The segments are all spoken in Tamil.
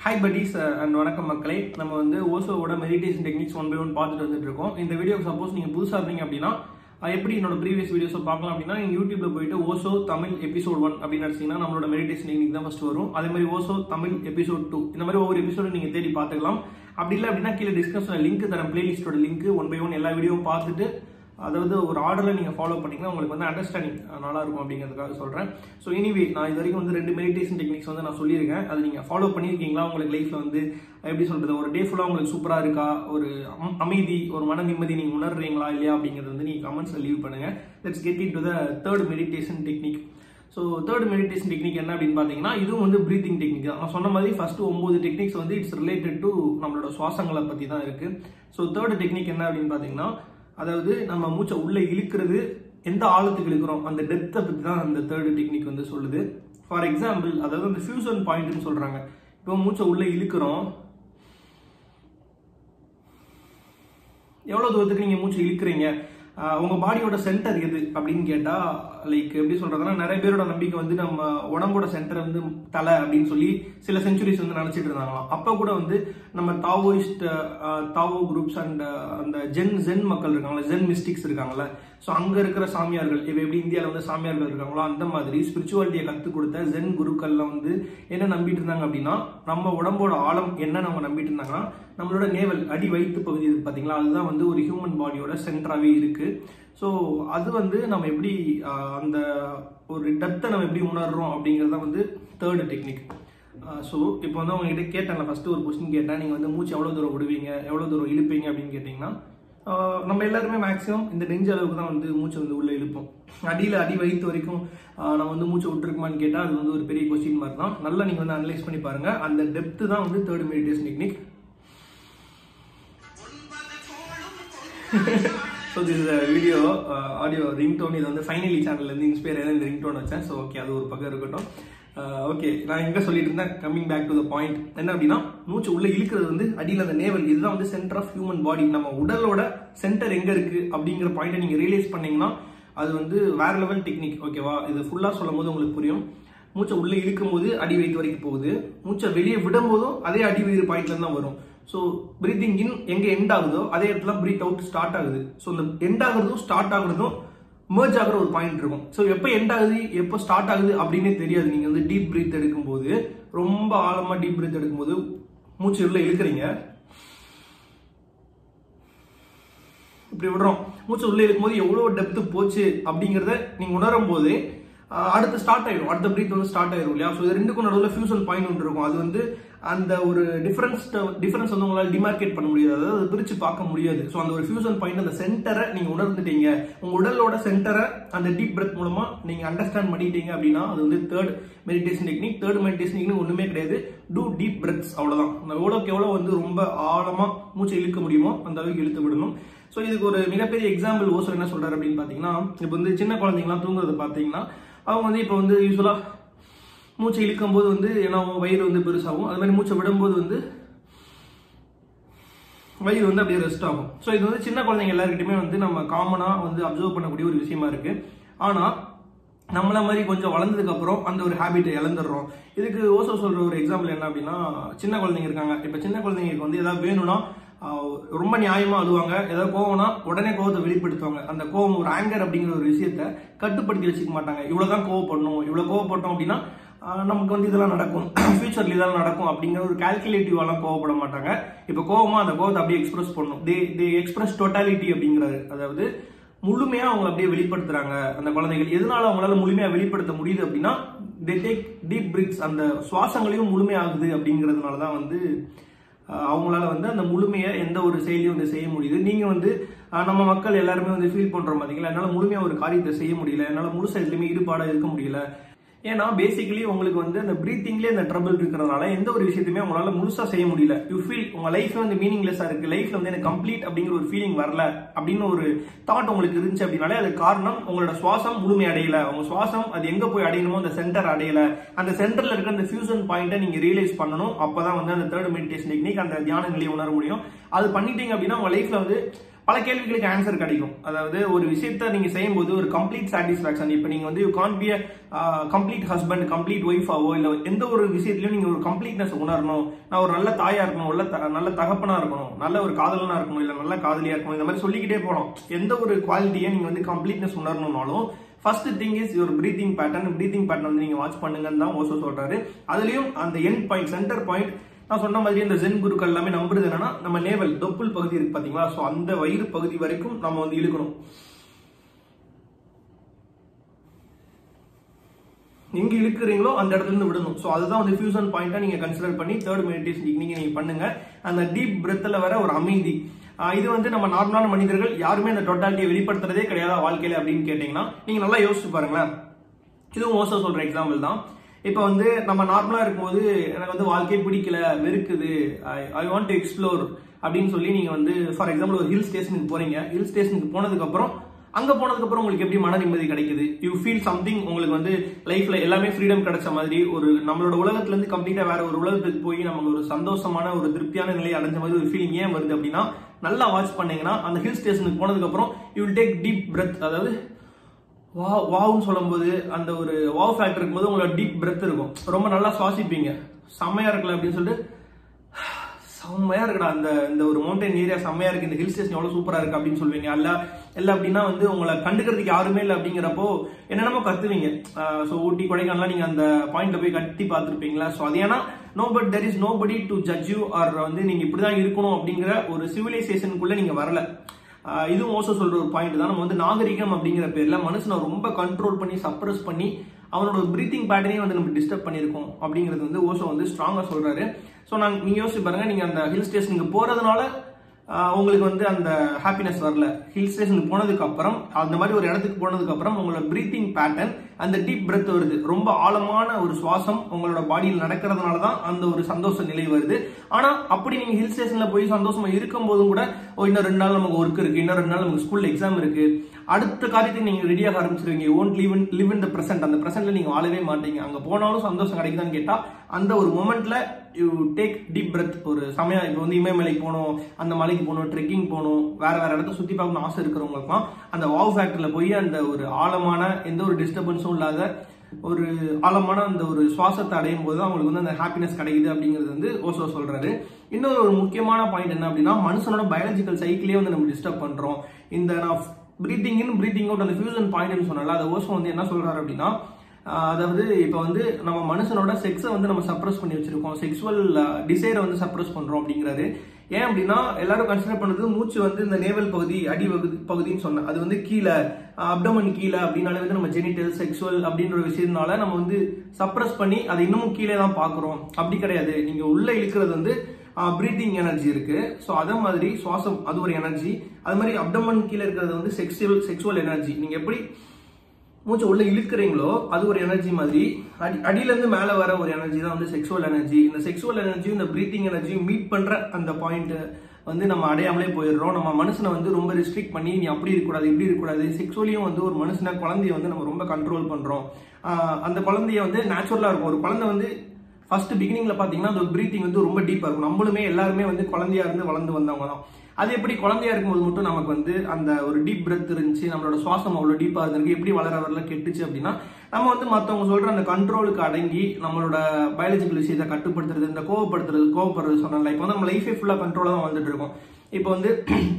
ஹாய் buddies அண்ட் வணக்கம் மக்களே நம்ம வந்து ஓசோவோட meditation techniques one by one பார்த்துட்டு வந்துட்டு இருக்கோம் இந்த வீடியோ சப்போஸ் நீங்க புதுசா இருந்தீங்க அப்படின்னா அஹ் எப்படி என்னோட ப்ரீவியஸ் வீடியோஸை பார்க்கலாம் அப்படின்னா நீங்க யூடியூப்ல போயிட்டு ஓசோ தமிழ் எபிசோட் ஒன் அப்படின்னு அடிச்சீங்கன்னா நம்மளோட மெடிடேஷன் டெக்னிக் தான் ஃபர்ஸ்ட் வரும் அதே மாதிரி ஓசோ தமிழ் எபிசோட் டூ இந்த மாதிரி ஒவ்வொரு எபிசோடும் நீங்க தேடி பார்த்துக்கலாம் அப்படி இல்லை அப்படின்னா கீழே டிஸ்கிரிப்ஷனில் லிங்க் தரேன் பிளேலிஸ்டோட லிங்க் ஒன் பை ஒன் எல்லா வீடியோவும் பார்த்துட்டு அதாவது ஒரு ஆர்டரில் நீங்கள் ஃபாலோ பண்ணீங்கன்னா உங்களுக்கு வந்து அண்டர்ஸ்டாண்டிங் நல்லா இருக்கும் அப்படிங்கிறதுக்காக சொல்கிறேன் ஸோ எனிவே நான் இது வரைக்கும் வந்து ரெண்டு மெடிடேஷன் டெக்னிக்ஸ் வந்து நான் சொல்லியிருக்கேன் அது நீங்கள் ஃபாலோ பண்ணியிருக்கீங்களா உங்களுக்கு லைஃப்பில் வந்து எப்படி சொல்கிறது ஒரு டே ஃபுல்லாக உங்களுக்கு சூப்பராக இருக்கா ஒரு அம்- அமைதி ஒரு மன நிம்மதி நீங்கள் உணர்றீங்களா இல்லையா அப்படிங்கிறது வந்து நீங்கள் கமெண்ட்ஸில் லீவ் பண்ணுங்கள் let's get into the third meditation technique so third meditation technique என்ன அப்படின்னு பார்த்தீங்கன்னா இதுவும் வந்து ப்ரீத்திங் டெக்னிக் தான் நான் சொன்ன மாதிரி ஃபர்ஸ்ட் ஒன்பது டெக்னிக்ஸ் வந்து இட்ஸ் ரிலேட்டட் டு நம்மளோட சுவாசங்களை பற்றி தான் இருக்கு ஸோ தேர்ட் டெக்னிக் என்ன அப்படின்னு பார்த்தீங்கன்னா அதாவது நம்ம மூச்சை உள்ள இழுக்கிறது எந்த ஆழத்துக்கு இழுக்கிறோம் அந்த டெப்த்தை பற்றி தான் அந்த தேர்ட் டெக்னிக் வந்து சொல்லுது ஃபார் எக்ஸாம்பிள் அதாவது அந்த ஃபியூசன் பாயிண்ட்னு சொல்றாங்க இப்போ மூச்சை உள்ள இழுக்கிறோம் எவ்வளவு தூரத்துக்கு நீங்க மூச்சு இழுக்கிறீங்க ஆஹ் உங்க பாடியோட சென்டர் எது அப்படின்னு கேட்டா லைக் எப்படி சொல்றதுன்னா நிறைய பேரோட நம்பிக்கை வந்து நம்ம உடம்போட சென்டர் வந்து தலை அப்படின்னு சொல்லி சில செஞ்சுரிஸ் வந்து நினைச்சிட்டு இருந்தாங்களாம் அப்ப கூட வந்து நம்ம தாவோயிஸ்ட் தாவோ குரூப்ஸ் அண்ட் அந்த ஜென் ஜென் மக்கள் இருக்காங்களா ஜென் மிஸ்டிக்ஸ் இருக்காங்கல்ல ஸோ அங்க இருக்கிற சாமியார்கள் இப்போ எப்படி இந்தியாவில் வந்து சாமியார்கள் இருக்காங்களோ அந்த மாதிரி ஸ்பிரிச்சுவாலிட்டியை கற்றுக் கொடுத்த ஜென் குருக்கள்ல வந்து என்ன நம்பிட்டு இருந்தாங்க அப்படின்னா நம்ம உடம்போட ஆழம் என்ன நம்ம நம்பிட்டு இருந்தாங்கன்னா நம்மளோட நேவல் அடி வயிற்று பகுதி இருக்கு பாத்தீங்களா அதுதான் வந்து ஒரு ஹியூமன் பாடியோட சென்டராகவே இருக்கு ஸோ அது வந்து நம்ம எப்படி ஆஹ், அந்த ஒரு டெப்த்தை நம்ம எப்படி உணர்றோம் அப்படிங்கிறது தான் வந்து தேர்டு டெக்னிக் ஸோ இப்போ வந்து உங்ககிட்ட கேட்டேன்ல ஃபர்ஸ்ட் ஒரு கொஸ்டின் கேட்டேன் நீங்கள் வந்து மூச்சு எவ்வளோ தூரம் விடுவீங்க எவ்வளோ தூரம் இழுப்பீங்க அப்படின்னு கேட்டிங்கன்னா ஆஹ், நம்ம எல்லாருமே மேக்ஸிமம் இந்த நெஞ்ச அளவுக்கு தான் வந்து மூச்சை வந்து உள்ளே இழுப்போம் அடியில் அடி வயிற்று வரைக்கும் ஆஹ், நம்ம வந்து மூச்சை விட்டுருக்குமான்னு கேட்டால் அது வந்து ஒரு பெரிய கொஸ்டின் மாதிரி தான் நல்லா நீங்கள் வந்து அனலைஸ் பண்ணி பாருங்க அந்த டெப்த்து தான் வந்து third meditation technique so this video audio ringtone இது வந்து ஃபைனலி சேனல்லேருந்து இன்ஸ்பயர் ஆகி இந்த ரிங்டோன் வச்சேன் ஸோ ஓகே அது ஒரு பக்கம் இருக்கட்டும் ஓகே நான் எங்கே சொல்லிட்டு இருந்தேன் coming back to the point என்ன அப்படின்னா மூச்சு உள்ள இழுக்கிறது வந்து அடியில் அந்த நேவல் இதுதான் வந்து சென்டர் ஆஃப் ஹியூமன் பாடி நம்ம உடலோட சென்டர் எங்கே இருக்கு அப்படிங்கிற பாயிண்ட்டை நீங்கள் ரியலைஸ் பண்ணீங்கன்னா அது வந்து வேற லெவல் டெக்னிக் ஓகேவா இது ஃபுல்லாக சொல்லும் போது உங்களுக்கு புரியும் மூச்சை உள்ள இழுக்கும் போது அடி வயிற்று வரைக்கும் போகுது மூச்சை வெளியே விடும் போதும் அதே அடி வயிறு பாயிண்ட்ல தான் வரும் ஸோ பிரீத்திங் இன் எங்க எண்ட் ஆகுதோ அதே இடத்துல பிரீத் அவுட் ஸ்டார்ட் ஆகுது ஸோ இந்த எண்ட் ஆகுறதும் ஸ்டார்ட் ஆகுறதும் merge ஆகுற ஒரு பாயிண்ட் இருக்கும் ஸோ எப்போ எண்ட் ஆகுது எப்போ ஸ்டார்ட் ஆகுது அப்படின்னே தெரியாது நீங்க வந்து டீப் பிரீத் எடுக்கும்போது ரொம்ப ஆழமா டீப் பிரீத் எடுக்கும்போது மூச்சு உள்ள இழுக்கிறீங்க இப்படி விடுறோம் மூச்சு உள்ள இருக்கும்போது எவ்வளவு டெப்த் போச்சு அப்படிங்கறத நீங்க உணரும் போது ஆஹ், அடுத்து ஸ்டார்ட் ஆயிடும் அடுத்த பிரீத் வந்து ஸ்டார்ட் ஆயிரும் இல்லையா ஸோ இது ரெண்டுக்கும் நடுவில் ஃபியூசன் பாயிண்ட் ஒன்று இருக்கும் அது வந்து அந்த ஒரு டிஃபரன்ஸ் டிஃபரன்ஸ் வந்து உங்களால் டிமார்க்கேட் பண்ண முடியாது அதாவது அதை பிரிச்சு பார்க்க முடியாது ஸோ அந்த ஒரு ஃபியூசன் பாயிண்ட் அந்த சென்டரை நீங்க உணர்ந்துட்டீங்க உங்க உடலோட சென்டரை அந்த டீப் பிரெத் மூலமா நீங்க அண்டர்ஸ்டாண்ட் பண்ணிட்டீங்க அப்படின்னா அது வந்து third meditation technique third meditation technique ஒண்ணுமே கிடையாது டூ டீப் பிரெத்ஸ் அவ்வளவுதான் நம்ம எவ்வளோக்கு எவ்வளோ வந்து ரொம்ப ஆழமா மூச்சை இழுக்க முடியுமோ அந்த அளவுக்கு இழுத்து விடணும் ஸோ இதுக்கு ஒரு மிகப்பெரிய எக்ஸாம்பிள் ஓசோ என்ன சொல்றாரு அப்படின்னு பார்த்தீங்கன்னா இப்போ வந்து சின்ன குழந்தைங்கலாம் தூங்குறது பார்த்தீங்கன்னா அவங்க வந்து இப்போ வந்து யூஸ்வலாக மூச்சை இழுக்கும் போது வந்து ஏன்னா அவங்க வயிறு வந்து பெருசாகும் அது மாதிரி மூச்சை விடும்போது வந்து வயிறு வந்து அப்படியே ரெஸ்ட் ஆகும் ஸோ இது வந்து சின்ன குழந்தைங்க எல்லாருக்கிட்டையுமே வந்து நம்ம காமனாக வந்து அப்சர்வ் பண்ணக்கூடிய ஒரு விஷயமா இருக்கு ஆனால் நம்மள மாதிரி கொஞ்சம் வளர்ந்ததுக்கு அப்புறம் அந்த ஒரு ஹேபிட்டை இழந்துடுறோம் இதுக்கு ஓசோ சொல்ற ஒரு எக்ஸாம்பிள் என்ன அப்படின்னா சின்ன குழந்தைங்க இருக்காங்க இப்போ சின்ன குழந்தைங்களுக்கு வந்து ஏதாவது வேணும்னா ஆஹ், ரொம்ப நியாயமா அழுவாங்க ஏதாவது கோவம்னா உடனே கோவத்தை வெளிப்படுத்துவாங்க அந்த கோவம் ஒரு ஆங்கர் அப்படிங்கிற ஒரு விஷயத்த கட்டுப்படுத்தி வச்சுக்க மாட்டாங்க இவ்வளவுதான் கோவப்படணும் இவ்வளவு கோவப்பட்டோம் அப்படின்னா ஆஹ், நமக்கு வந்து இதெல்லாம் நடக்கும் ஃபியூச்சர்ல இதெல்லாம் நடக்கும் அப்படிங்கிற ஒரு கால்குலேட்டிவாலாம் கோவப்பட மாட்டாங்க இப்போ கோவமா அந்த கோவத்தை அப்படியே எக்ஸ்பிரஸ் பண்ணணும் தே தே எக்ஸ்பிரஸ் டோட்டாலிட்டி அப்படிங்கிறது அதாவது முழுமையா அவங்க அப்படியே வெளிப்படுத்துறாங்க அந்த குழந்தைகள் எதனால அவங்களால முழுமையா வெளிப்படுத்த முடியுது அப்படின்னா தே டேக் டீப் பிரிக்ஸ் அந்த சுவாசங்களையும் முழுமையாகுது அப்படிங்கிறதுனால தான் வந்து அஹ், அவங்களால வந்து அந்த முழுமையை எந்த ஒரு செயலியும் வந்து செய்ய முடியுது நீங்க வந்து அஹ், நம்ம மக்கள் எல்லாருமே வந்து ஃபீல் பண்றோம் பாத்தீங்களா என்னால முழுமையா ஒரு காரியத்தை செய்ய முடியல என்னால முழுசா எதுலையுமே ஈடுபாடா இருக்க முடியல ஏன்னா பேசிக்கலி உங்களுக்கு வந்து அந்த பிரீத்திங்லேயே அந்த ட்ரபிள் இருக்கிறதுனால எந்த ஒரு விஷயத்தையுமே உங்களால முழுசா செய்ய முடியல யூ ஃபீல் உங்க லைஃப் வந்து மீனிங்லெஸ்ஸா இருக்கு லைஃப்ல வந்து எனக்கு கம்ப்ளீட் அப்படிங்கிற ஒரு ஃபீலிங் வரல அப்படின்னு ஒரு தாட் உங்களுக்கு இருந்துச்சு அப்படின்னாலே அது காரணம் உங்களோட சுவாசம் முழுமை அடையல உங்க சுவாசம் அது எங்க போய் அடையணுமோ அந்த சென்டர் அடையல அந்த சென்டர்ல இருக்க அந்த ஃபியூசன் பாயிண்ட்டை நீங்க ரியலைஸ் பண்ணணும் அப்பதான் வந்து அந்த தேர்ட் மெடிடேஷன் டெக்னிக் அந்த தியான நிலையை உணர முடியும் அது பண்ணிட்டீங்க அப்படின்னா உங்க லைஃப்ல வந்து பல கேள்விகளுக்கு ஆன்சர் கிடைக்கும் அதாவது ஒரு விஷயத்த நீங்க செய்யும்போது ஒரு கம்ப்ளீட் சாட்டிஸ்பாக்சன் இப்போ நீங்க வந்து you can be complete husband complete ஒய்ஃபாவோ இல்ல எந்த ஒரு விஷயத்திலயும் நீங்க ஒரு கம்ப்ளீட்னஸ் உணரணும் நான் ஒரு நல்ல தாயா இருக்கணும் நல்ல த- நல்ல தகப்பனா இருக்கணும் நல்ல ஒரு காதலனா இருக்கணும் இல்ல நல்ல காதலியா இருக்கணும் இந்த மாதிரி சொல்லிக்கிட்டே போகலாம் எந்த ஒரு குவாலிட்டியை நீங்க வந்து கம்ப்ளீட்னஸ் உணரணும்னாலும் first thing is your breathing pattern breathing pattern வந்து நீங்க வாட்ச் பண்ணுங்கன்னு தான் ஓசோ சொல்றாரு அதுலயும் அந்த எண்ட் பாயிண்ட் சென்டர் பாயிண்ட் நான் சொன்ன மாதிரி இந்த ஜென் குருக்கள் எல்லாமே நம்புறது என்னன்னா நம்ம நேவல் தொப்புள் பகுதி இருக்கு பாத்தீங்களா சோ அந்த வயிறு பகுதி வரைக்கும் நம்ம வந்து இழுக்கணும் எங்க இழுக்கிறீங்களோ அந்த இடத்துல இருந்து விடணும் ஸோ அதுதான் வந்து ஃபியூசன் பாயிண்டா நீங்க கன்சிடர் பண்ணி தேர்ட் மெடிடேஷன் நீங்க நீங்க பண்ணுங்க அந்த டீப் பிரெத்தில் வர ஒரு அமைதி ஆஹ் இது வந்து நம்ம நார்மலான மனிதர்கள் யாருமே அந்த டோட்டாலிட்டியை வெளிப்படுத்துறதே கிடையாது வாழ்க்கையில அப்படின்னு கேட்டீங்கன்னா நீங்க நல்லா யோசிச்சு பாருங்களேன் இதுவும் மோசம் சொல்ற எக்ஸாம்பிள் தான் இப்போ வந்து நம்ம நார்மலா இருக்கும்போது எனக்கு வந்து வாழ்க்கையே பிடிக்கல வெறுக்குது ஐ வாண்ட் டு எக்ஸ்ப்ளோர் அப்படின்னு சொல்லி நீங்க வந்து ஃபார் எக்ஸாம்பிள் ஒரு ஹில் ஸ்டேஷனுக்கு போறீங்க ஹில் ஸ்டேஷனுக்கு போனதுக்கு அப்புறம் அங்க போனதுக்கு அப்புறம் உங்களுக்கு எப்படி மன நிம்மதி கிடைக்குது யூ ஃபீல் சம்திங் உங்களுக்கு வந்து லைஃப்ல எல்லாமே ஃப்ரீடம் கிடைச்ச மாதிரி ஒரு நம்மளோட உலகத்துல இருந்து கம்ப்ளீட்டா வேற ஒரு உலகத்துக்கு போய் நமக்கு ஒரு சந்தோஷமான ஒரு திருப்தியான நிலை அடைஞ்ச மாதிரி ஒரு ஃபீலிங் ஏன் வருது அப்படின்னா நல்லா வாட்ச் பண்ணீங்கன்னா அந்த ஹில் ஸ்டேஷனுக்கு போனதுக்கு அப்புறம் you will take deep breath அதாவது வா வாவ்னு சொல்லும்போது அந்த ஒரு வாவ் ஃபேக்டர் இருக்கும்போது உங்களோட டீப் பிரெத் இருக்கும் ரொம்ப நல்லா சுவாசிப்பீங்க செம்மையா இருக்குல்ல அப்படின்னு சொல்லிட்டு செம்மையா இருக்குடா அந்த இந்த ஒரு மவுண்டன் ஏரியா செம்மையா இருக்கு இந்த ஹில் ஸ்டேஷன் எவ்வளவு சூப்பரா இருக்கு அப்படின்னு சொல்லுவீங்க அல்ல இல்ல அப்படின்னா வந்து உங்களை கண்டுக்கிறதுக்கு யாருமே இல்லை அப்படிங்கிறப்போ என்னென்னமோ கத்துவீங்க ஸோ ஊட்டி கொடைக்கானலாம் நீங்க அந்த பாயிண்ட்ல போய் கட்டி பார்த்துருப்பீங்களா ஸோ அது ஏன்னா no but there is nobody to judge you are வந்து நீங்க இப்படிதான் இருக்கணும் அப்படிங்கிற ஒரு சிவிலைசேஷனுக்குள்ள நீங்க வரல ஆஹ் இதுவும் ஓசோ சொல்ற ஒரு பாயிண்ட் தான் நம்ம வந்து நாகரிகம் அப்படிங்கிற பேர்ல மனுஷனை ரொம்ப கண்ட்ரோல் பண்ணி சப்ரஸ் பண்ணி அவனோட பிரீத்திங் பேட்டர்னே வந்து நம்ம டிஸ்டர்ப் பண்ணியிருக்கோம் அப்படிங்கிறது வந்து ஓசோ வந்து ஸ்ட்ராங்கா சொல்றாரு ஸோ நாங்க நீங்க யோசிச்சு பாருங்க நீங்க அந்த ஹில் ஸ்டேஷனுக்கு போறதுனால ஆஹ் உங்களுக்கு வந்து அந்த ஹாப்பினஸ் வரல ஹில் ஸ்டேஷனுக்கு போனதுக்கு அப்புறம் அந்த மாதிரி ஒரு இடத்துக்கு போனதுக்கு அப்புறம் உங்களோட பிரீத்திங் பேட்டர்ன் அந்த டீப் பிரெத் வருது ரொம்ப ஆழமான ஒரு சுவாசம் உங்களோட பாடியில் நடக்கிறதுனால தான் அந்த ஒரு சந்தோஷ நிலை வருது ஆனா அப்படி நீங்க ஹில் ஸ்டேஷன்ல போய் சந்தோஷமா இருக்கும் போதும் கூட ஓ இன்னும் ரெண்டு நாள் நமக்கு ஒர்க் இருக்கு இன்னும் ரெண்டு நாள் நமக்கு ஸ்கூல்ல எக்ஸாம் இருக்கு அடுத்த காரியத்துக்கு நீங்க ரெடியாக ஆரம்பிச்சிருவீங்க won't live in live in the present அந்த பிரசன்ட்ல நீங்க வாழவே மாட்டீங்க அங்க போனாலும் சந்தோஷம் கிடைக்குதான்னு கேட்டா அந்த ஒரு மொமெண்ட்ல யூ டேக் டீப் பிரெத் ஒரு சமயம் இப்போ வந்து இமயமலைக்கு போகணும் அந்த மலைக்கு போகணும் ட்ரெக்கிங் போகணும் வேற வேற இடத்த சுத்தி பார்க்கணும் ஆசை இருக்கிறவங்களுக்குலாம் அந்த வாவ் ஃபேக்டர்ல போய் அந்த ஒரு ஆழமான எந்த ஒரு டிஸ்டர்பன்ஸும் இல்லாத ஒரு ஆழமான அந்த ஒரு சுவாசத்தை அடையும் போது தான் அவங்களுக்கு வந்து அந்த ஹாப்பினஸ் கிடைக்குது அப்படிங்கிறது வந்து ஓசோ சொல்றாரு இன்னொரு ஒரு முக்கியமான பாயிண்ட் என்ன அப்படின்னா மனுஷனோட பயாலஜிக்கல் சைக்கிளே வந்து நம்ம டிஸ்டர்ப் பண்றோம் இந்த நான் பிரீத்திங் இன் பிரீத்திங் அவுட் அந்த ஃபியூசன் பாயிண்ட்னு சொன்னால அதை ஓசோ வந்து என்ன சொல்றாரு அப்படின்னா ஆஹ் அதாவது இப்போ வந்து நம்ம மனுஷனோட செக்ஸை வந்து நம்ம சப்ரஸ் பண்ணி வச்சிருக்கோம் செக்ஸுவல் டிசைரை வந்து சப்ரஸ் பண்றோம் அப்படிங்கிறாரு ஏன் அப்படின்னா எல்லாரும் கன்சிடர் பண்ணது மூச்சு வந்து இந்த நேவல் பகுதி அடி பகுதி பகுதின்னு சொன்னேன் அது வந்து கீழே அப்டமன் கீழே அப்படின்னாலே வந்து நம்ம ஜெனிட்டல் செக்ஸுவல் அப்படின்ற ஒரு விஷயத்தினால நம்ம வந்து சப்ரஸ் பண்ணி அதை இன்னமும் கீழே தான் பார்க்குறோம் அப்படி கிடையாது நீங்க உள்ள இழுக்கிறது வந்து ப்ரீத்திங் எனர்ஜி இருக்கு ஸோ அதே மாதிரி சுவாசம் அது ஒரு எனர்ஜி அது மாதிரி அப்டமன் கீழே இருக்கிறது வந்து செக்ஸுவல் செக்ஸுவல் எனர்ஜி நீங்க எப்படி மூச்சு உள்ள இழுக்கிறீங்களோ அது ஒரு எனர்ஜி மாதிரி அடி அடியில இருந்து மேல வர ஒரு எனர்ஜி தான் வந்து செக்ஸுவல் எனர்ஜி இந்த செக்ஸுவல் எனர்ஜியும் இந்த பிரீத்திங் எனர்ஜியும் மீட் பண்ற அந்த பாயிண்ட் வந்து நம்ம அடையாமலே போயிடுறோம் நம்ம மனுஷனை வந்து ரொம்ப ரெஸ்ட்ரிக்ட் பண்ணி நீ அப்படி இருக்கக்கூடாது இப்படி இருக்கக்கூடாது செக்ஸுவலியும் வந்து ஒரு மனுஷனை குழந்தைய வந்து நம்ம ரொம்ப கண்ட்ரோல் பண்றோம் ஆஹ் அந்த குழந்தைய வந்து நேச்சுரலா இருக்கும் ஒரு குழந்தை வந்து ஃபர்ஸ்ட் பிகினிங்ல பாத்தீங்கன்னா அந்த பிரீத்திங் வந்து ரொம்ப டீப்பா இருக்கும் நம்மளுமே எல்லாருமே வந்து குழந்தையா இருந்து வளர்ந்து வந்தவங்க தான் அது எப்படி குழந்தையா இருக்கும்போது மட்டும் நமக்கு வந்து அந்த ஒரு டீப் பிரெத் இருந்துச்சு நம்மளோட சுவாசம் அவ்வளவு டீப்பா இருந்திருக்கு எப்படி வளர வரல கெட்டுச்சு அப்படின்னா நம்ம வந்து மத்தவங்க சொல்ற அந்த கண்ட்ரோலுக்கு அடங்கி நம்மளோட பயாலஜிக்கல் விஷயத்தை கட்டுப்படுத்துறது இந்த கோவப்படுத்துறது கோவப்படுறது சொன்னால இப்போ வந்து நம்ம லைஃபே ஃபுல்லா கண்ட்ரோலா தான் வந்துட்டு இருக்கோம் இப்போ வந்து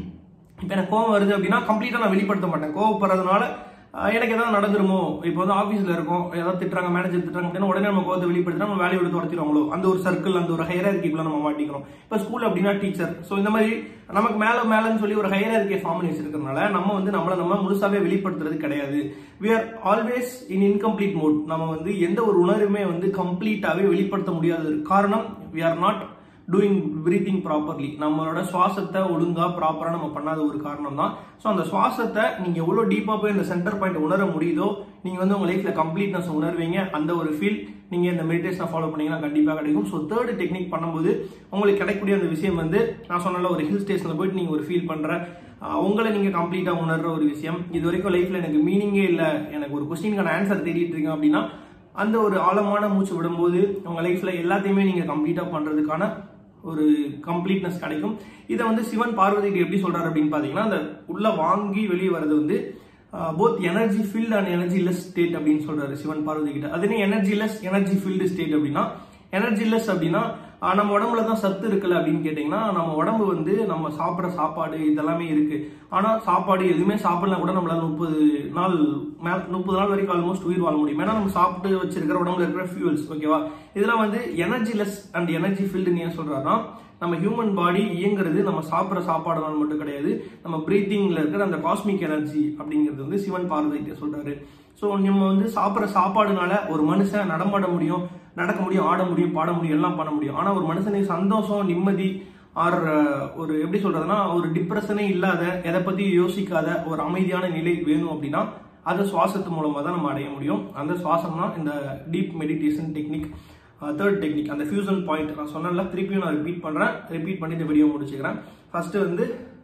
இப்போ எனக்கு கோவம் வருது அப்படின்னா கம்ப்ளீட்டா நான் வெளிப்படுத்த மாட்டேன் கோவப்படுறதுனால ஆஹ் எனக்கு ஏதாவது நடந்துருமோ இப்போ வந்து ஆஃபீஸில் இருக்கோம் ஏதாவது திட்டுறாங்க மேனேஜர் திட்டுறாங்க அப்படின்னா உடனே நம்ம கோவத்தை வெளிப்படுத்தினா நம்ம வேலையை விட்டு துரத்திடுவாங்களோ அந்த ஒரு சர்க்கிள் அந்த ஒரு ஹையரார்கிக்குள்ள நம்ம மாட்டிக்கிறோம் இப்போ ஸ்கூல் அப்படின்னா டீச்சர் ஸோ இந்த மாதிரி நமக்கு மேல மேலன்னு சொல்லி ஒரு ஹையரார்கியை ஃபார்ம் பண்ணி வச்சிருக்கறனால நம்ம வந்து நம்மளை நம்ம முழுசாவே வெளிப்படுத்துறது கிடையாது we are always in incomplete mode நம்ம வந்து எந்த ஒரு உணர்வுமே வந்து கம்ப்ளீட்டாவே வெளிப்படுத்த முடியாத காரணம் we are not doing breathing properly நம்மளோட சுவாசத்தை ஒழுங்கா ப்ராப்பரா நம்ம பண்ணாத ஒரு காரணம் தான் ஸோ அந்த சுவாசத்தை நீங்க எவ்வளவு டீப்பா போய் இந்த சென்டர் பாயிண்ட் உணர முடியுதோ நீங்க வந்து உங்க லைஃப்ல கம்ப்ளீட்னஸ் உணர்வீங்க அந்த ஒரு ஃபீல் நீங்க இந்த மெடிடேஷனை ஃபாலோ பண்ணீங்கன்னா கண்டிப்பா கிடைக்கும் ஸோ தேர்ட் டெக்னிக் பண்ணும்போது உங்களுக்கு கிடைக்கக்கூடிய அந்த விஷயம் வந்து நான் சொன்னல ஒரு ஹில் ஸ்டேஷன்ல போயிட்டு நீங்க ஒரு ஃபீல் பண்ற ஆஹ் உங்களை நீங்க கம்ப்ளீட்டா உணர்ற ஒரு விஷயம் இது வரைக்கும் லைஃப்ல எனக்கு மீனிங்கே இல்லை எனக்கு ஒரு கொஸ்டினுக்கான ஆன்சர் தேடிட்டு இருக்கேன் அப்படின்னா அந்த ஒரு ஆழமான மூச்சு விடும்போது உங்க லைஃப்ல எல்லாத்தையுமே நீங்க கம்ப்ளீட்டா பண்றதுக்கான ஒரு கம்ப்ளீட்னஸ் கிடைக்கும் இதை வந்து சிவன் பார்வதிக்கு எப்படி சொல்றாரு அப்படின்னு பாத்தீங்கன்னா அந்த உள்ள வாங்கி வெளியே வர்றது வந்து both energy filled and energy less state அப்படின்னு சொல்றாரு சிவன் பார்வதி கிட்ட அது என்ன energy less energy filled state அப்படின்னா எனர்ஜி லெஸ் அப்படின்னா ஆஹ் நம்ம உடம்புல தான் சத்து இருக்குல்ல அப்படின்னு கேட்டிங்கன்னா நம்ம உடம்பு வந்து நம்ம சாப்பிட்ற சாப்பாடு இதெல்லாமே இருக்கு ஆனா சாப்பாடு எதுவுமே சாப்பிடலாம் கூட நம்மளால முப்பது நாள் மேல முப்பது நாள் வரைக்கும் ஆல்மோஸ்ட் உயிர் வாழ முடியும் ஏன்னா நம்ம சாப்பிட்டு வச்சிருக்கிற உடம்புல இருக்கிற ஃபியூல்ஸ் ஓகேவா இதெல்லாம் வந்து எனர்ஜி லெஸ் அண்ட் எனர்ஜி ஃபில்டுன்னு ஏன் சொல்றாருன்னா நம்ம ஹியூமன் பாடி இயங்குறது நம்ம சாப்பிட்ற சாப்பாடுனால மட்டும் கிடையாது நம்ம பிரீத்திங்ல இருக்கிற அந்த காஸ்மிக் எனர்ஜி அப்படிங்கிறது வந்து சிவன் பார்வதி சொல்றாரு ஸோ நம்ம வந்து சாப்பிட்ற சாப்பாடுனால ஒரு மனுஷன் நடமாட முடியும் நடக்க முடியும் ஆட முடியும் பாட முடியும் எல்லாம் பண்ண முடியும் ஆனால் ஒரு மனுஷனுக்கு சந்தோஷம் நிம்மதி ஆர் ஒரு எப்படி சொல்றதுன்னா ஒரு டிப்ரெஷனே இல்லாத எதை பத்தி யோசிக்காத ஒரு அமைதியான நிலை வேணும் அப்படின்னா அதை சுவாசத்து மூலமா தான் நம்ம அடைய முடியும் அந்த சுவாசம் தான் இந்த deep meditation technique third technique அந்த ஃபியூசன் பாயிண்ட் நான் சொன்னேன்ல திருப்பியும் நான் ரிப்பீட் பண்றேன் ரிப்பீட் பண்ணி இந்த வீடியோ முடிச்சுக்கிறேன் ஃபர்ஸ்ட் வந்து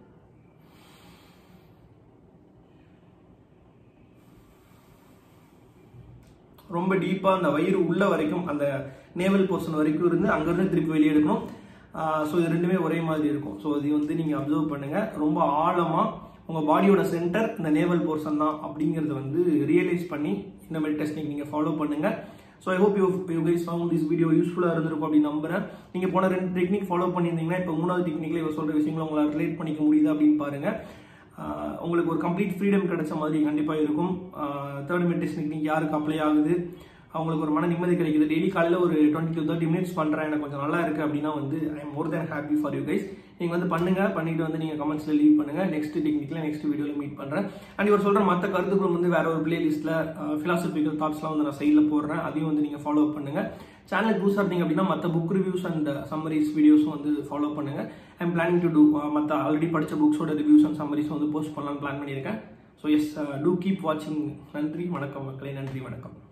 ரொம்ப டீப்பா அந்த வயிறு உள்ள வரைக்கும் அந்த நேவல் போர்ஷன் வரைக்கும் இருந்து அங்கிருந்து திருப்பி வெளியே எடுக்கணும் ஸோ இது ரெண்டுமே ஒரே மாதிரி இருக்கும் ஸோ இது வந்து நீங்க அப்சர்வ் பண்ணுங்க ரொம்ப ஆழமா உங்க பாடியோட சென்டர் இந்த நேவல் போர்ஷன் தான் அப்படிங்கறத வந்து ரியலைஸ் பண்ணி இந்த மாதிரி டெக்னிக் நீங்க ஃபாலோ பண்ணுங்க so I hope you you guys found this video யூஸ்ஃபுல்லாக இருந்திருக்கும் அப்படின்னு நம்புறேன் நீங்கள் போன ரெண்டு டெக்னிக் ஃபாலோ பண்ணியிருந்தீங்கன்னா இப்போ மூணாவது டெக்னிக்ல இவர் சொல்கிற விஷயங்களை உங்களால் ரிலேட் பண்ணிக்க முடியுது அப்படின்னு பாருங்க ஆஹ் உங்களுக்கு ஒரு கம்ப்ளீட் ஃப்ரீடம் கிடைச்ச மாதிரி கண்டிப்பாக இருக்கும் தேர்ட் மெடிடேஷன் டெக்னிக் யாருக்கு அப்ளை ஆகுது அவங்களுக்கு ஒரு மன நிம்மதி கிடைக்குது டெய்லி காலையில் ஒரு டுவெண்ட்டி டு தேர்ட்டி மினிட்ஸ் பண்ணுறேன் எனக்கு கொஞ்சம் நல்லா இருக்கு அப்படின்னா வந்து I am more than happy for you guys நீங்கள் வந்து பண்ணுங்க பண்ணிட்டு வந்து நீங்கள் கமெண்ட்ஸில் லீவ் பண்ணுங்க நெக்ஸ்ட் டெக்னிக்ல நெக்ஸ்ட் வீடியோவில் மீட் பண்ணுறேன் அண்ட் இவர் சொல்கிற மற்ற கருத்துக்களும் வந்து வேற ஒரு பிளேலிஸ்ட்டில் ஃபிலாசபிக்கல் தாட்ஸ்லாம் வந்து நான் சைடில் போடுறேன் அதையும் வந்து நீங்கள் ஃபாலோ பண்ணுங்க சேனல் புதுசாக இருந்தீங்க அப்படின்னா மற்ற புக் ரிவ்யூஸ் அண்ட் சம்மரிஸ் வீடியோஸும் வந்து ஃபாலோ பண்ணுங்க I am planning to do மற்ற ஆல்ரெடி படித்த புக்ஸோட ரிவ்யூஸ் அண்ட் சம்மரிஸ் வந்து போஸ்ட் பண்ணலாம்னு பிளான் பண்ணியிருக்கேன் ஸோ எஸ் டூ கீப் வாட்சிங் நன்றி வணக்கம் மக்களே நன்றி வணக்கம்